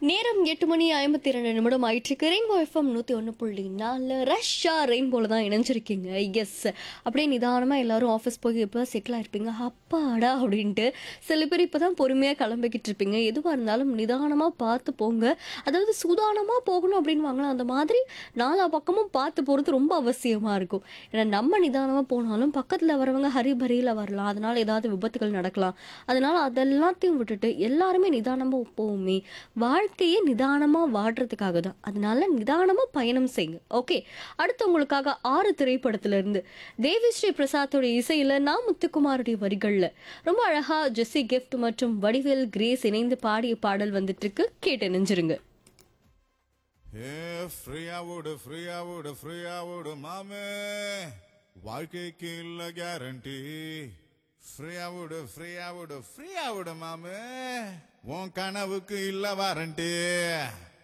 நேரம் எட்டு மணி ஐம்பத்தி ரெண்டு நிமிடம் ஆயிட்டுருக்கு ரெயின்போ எஃப்எம் நூற்றி ஒன்று புள்ளி நாலு ரஷ்ஷா ரெயின்போல தான் இணைஞ்சிருக்கீங்க எஸ் அப்படியே நிதானமாக எல்லாரும் ஆஃபீஸ் போய் இப்போ செட்டில் ஆயிருப்பீங்க அப்பாடா அப்படின்ட்டு சில பேர் இப்போ தான் பொறுமையாக கிளம்பிக்கிட்டு இருப்பீங்க எதுவாக இருந்தாலும் நிதானமாக பார்த்து போங்க அதாவது சுதானமாக போகணும் அப்படின்னு வாங்கலாம் அந்த மாதிரி நாலா பக்கமும் பார்த்து போகிறது ரொம்ப அவசியமாக இருக்கும் ஏன்னா நம்ம நிதானமாக போனாலும் பக்கத்தில் வரவங்க ஹரிபரியில் வரலாம் அதனால் ஏதாவது விபத்துகள் நடக்கலாம் அதனால் அதெல்லாத்தையும் விட்டுட்டு எல்லாருமே நிதானமாக போவோமே வாழ்க்கையே நிதானமாக வாடுறதுக்காக தான் அதனால நிதானமாக பயணம் செய்யுங்க ஓகே அடுத்து உங்களுக்காக ஆறு திரைப்படத்துல இருந்து தேவி ஸ்ரீ பிரசாத்தோட இசையில் நான் முத்துக்குமாருடைய வரிகளில் ரொம்ப அழகா ஜெஸ்ஸி கிஃப்ட் மற்றும் வடிவேல் கிரேஸ் இணைந்து பாடிய பாடல் வந்துட்டு இருக்கு கேட்டு நெஞ்சிருங்க ஏ ஃப்ரீயா விடு ஃப்ரீயா விடு ஃப்ரீயா விடு மாமே வாழ்க்கைக்கு இல்ல கேரண்டி ஃப்ரீயா விடு ஃப்ரீயா விடு ஃப்ரீயா விடு மாமே உன் கனவுக்கு இல்ல வாரண்டி